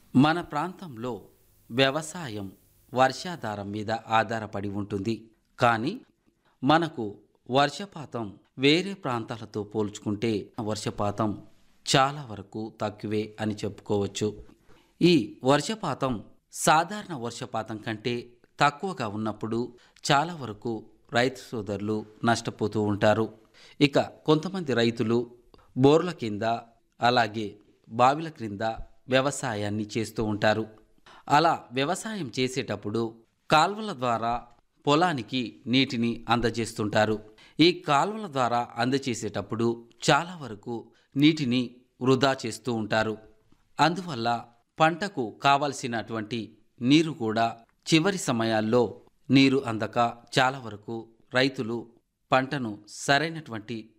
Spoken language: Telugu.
మన ప్రాంతంలో వ్యవసాయం వర్షాధారం మీద ఆధారపడి ఉంటుంది కానీ మనకు వర్షపాతం వేరే ప్రాంతాలతో పోల్చుకుంటే వర్షపాతం చాలా వరకు తక్కువే అని చెప్పుకోవచ్చు ఈ వర్షపాతం సాధారణ వర్షపాతం కంటే తక్కువగా ఉన్నప్పుడు చాలా వరకు రైతు సోదరులు నష్టపోతూ ఉంటారు ఇక కొంతమంది రైతులు బోర్ల కింద అలాగే బావిల క్రింద వ్యవసాయాన్ని చేస్తూ ఉంటారు అలా వ్యవసాయం చేసేటప్పుడు కాల్వల ద్వారా పొలానికి నీటిని అందజేస్తుంటారు ఈ కాల్వల ద్వారా అందజేసేటప్పుడు చాలా వరకు నీటిని వృధా చేస్తూ ఉంటారు అందువల్ల పంటకు కావలసినటువంటి నీరు కూడా చివరి సమయాల్లో నీరు అందక చాలా వరకు రైతులు పంటను సరైనటువంటి